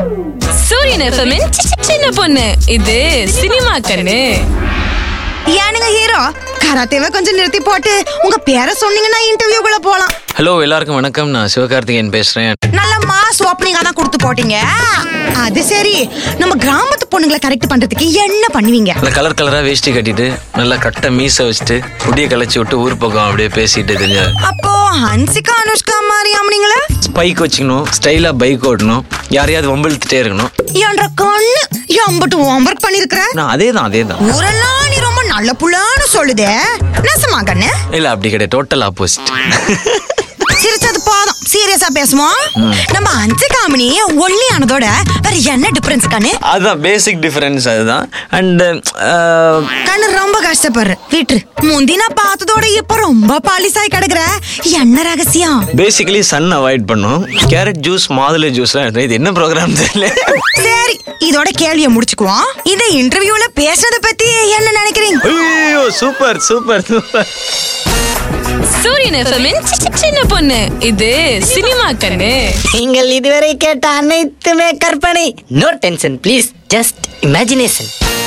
சூரியன் எஃப்எம்மின் சின்ன பொண்ணு இது சினிமா கண்ணு ஏனுங்க ஹீரோ கராத்தேவை கொஞ்சம் நிறுத்தி போட்டு உங்க பேரை சொன்னீங்கன்னா இன்டர்வியூக்குள்ள போலாம் ஹலோ எல்லாருக்கும் வணக்கம் நான் சிவகார்த்திகேயன் பேசுறேன் நல்ல மாஸ் ஓப்பனிங்கா தான் கொடுத்து போட்டீங்க அது சரி நம்ம கிராமத்து பொண்ணுங்களை கரெக்ட் பண்றதுக்கு என்ன பண்ணுவீங்க நல்ல கலர் கலரா வேஷ்டி கட்டிட்டு நல்லா கட்ட மீசை வச்சுட்டு முடிய களைச்சி விட்டு ஊர் பக்கம் அப்படியே பேசிட்டு தெரிஞ்ச அப்போ ஹன்சிகா அனுஷ்கா மாதிரி ஆமனிங்களா ஸ்பைக் வச்சுக்கணும் ஸ்டைலா பைக் ஓட்டணும் யாரையாவது வம்பிழுத்துட்டே இருக்கணும் என்ற கண்ணு எம்பட்டு ஹோம்ஒர்க் பண்ணிருக்கிற நான் அதே தான் அதே தான் ஊரெல்லாம் நீ ரொம்ப நல்ல புள்ளான்னு சொல்லுதே நெசமா கண்ணு இல்ல அப்படி கிடையாது டோட்டல் ஆப்போசிட் சிரிச்சது போதும் சீரியஸா பேசுவோம் நம்ம அன்சிகாமணி ஒல்லியானதோட வேற என்ன டிஃபரன்ஸ் கண்ணு அதுதான் பேசிக் டிஃபரன்ஸ் அதுதான் அண்ட் கண்ணு ரொம்ப கஷ்டப்படுற வீட்டு முந்தி நான் பார்த்ததோட இப்ப ரொம்ப பாலிசாய் கிடக்குற என்ன ரகசியம் பேசிக்கலி சன் அவாய்ட் பண்ணும் கேரட் ஜூஸ் மாதுளை ஜூஸ்லாம் இது என்ன ப்ரோக்ராம் தெரியல சரி இதோட கேள்வியை முடிச்சுக்குவோம் இந்த இன்டர்வியூல பேசுனத பத்தி என்ன நினைக்கிறீங்க ஐயோ சூப்பர் சூப்பர் சூப்பர் சூரியன் எஃப்எம்மின் சின்ன பொண்ணு இது சினிமா கண்ணு நீங்கள் இதுவரை கேட்ட அனைத்துமே கற்பனை no tension please just imagination